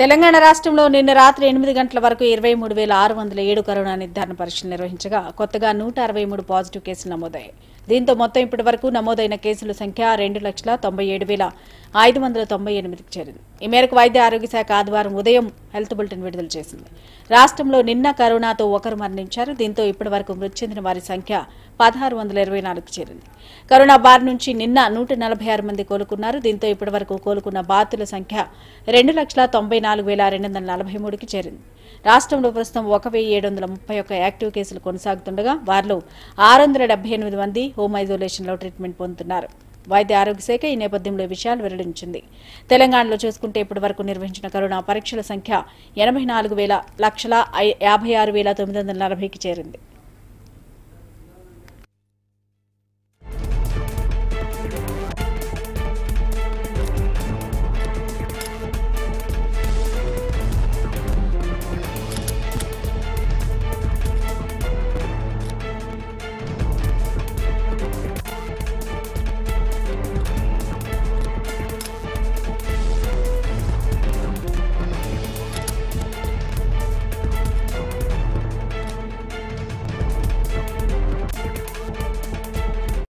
తెలంగాణ రాష్ట్రంలో నిన్న రాత్రి ఎనిమిది గంటల వరకు ఇరవై మూడు వేల ఆరు వందల ఏడు కరోనా నిర్ధారణ పరీక్షలు నిర్వహించగా కొత్తగా నూట అరవై మూడు పాజిటివ్ కేసులు నమోదయ్యాయి దీంతో మొత్తం ఇప్పటి వరకు నమోదైన కేసుల సంఖ్య రెండు లక్షల తొంభై ఏడు వేల ఐదు వందల తొంభై ఎనిమిదికి చేరింది ఈ మేరకు వైద్య ఆరోగ్య శాఖ ఆదివారం ఉదయం హెల్త్ బులెటిన్ విడుదల చేసింది రాష్ట్రంలో నిన్న కరోనాతో ఒకరు మరణించారు దీంతో ఇప్పటి వరకు మృతి చెందిన వారి సంఖ్య పదహారు వందల ఇరవై నాలుగుకి చేరింది కరోనా బారి నుంచి నిన్న నూట నలభై ఆరు మంది కోలుకున్నారు దీంతో ఇప్పటి వరకు కోలుకున్న బాధితుల సంఖ్య రెండు లక్షల తొంభై నాలుగు వేల రెండు వందల నలభై మూడుకి చేరింది రాష్ట్రంలో ప్రస్తుతం ఒక వెయ్యి ఏడు వందల ముప్పై ఒక్క యాక్టివ్ కేసులు కొనసాగుతుండగా వారిలో ఆరు వందల డెబ్బై ఎనిమిది మంది హోమ్ ఐసోలేషన్లో ట్రీట్మెంట్ పొందుతున్నారు వైద్య ఆరోగ్య శాఖ ఈ నేపథ్యంలో ఈ విషయాలు వెల్లడించింది తెలంగాణలో చూసుకుంటే ఇప్పటి వరకు నిర్వహించిన కరోనా పరీక్షల సంఖ్య ఎనభై నాలుగు వేల లక్షల ఐ- యాభై ఆరు వేల తొమ్మిది వందల నలభైకి చేరింది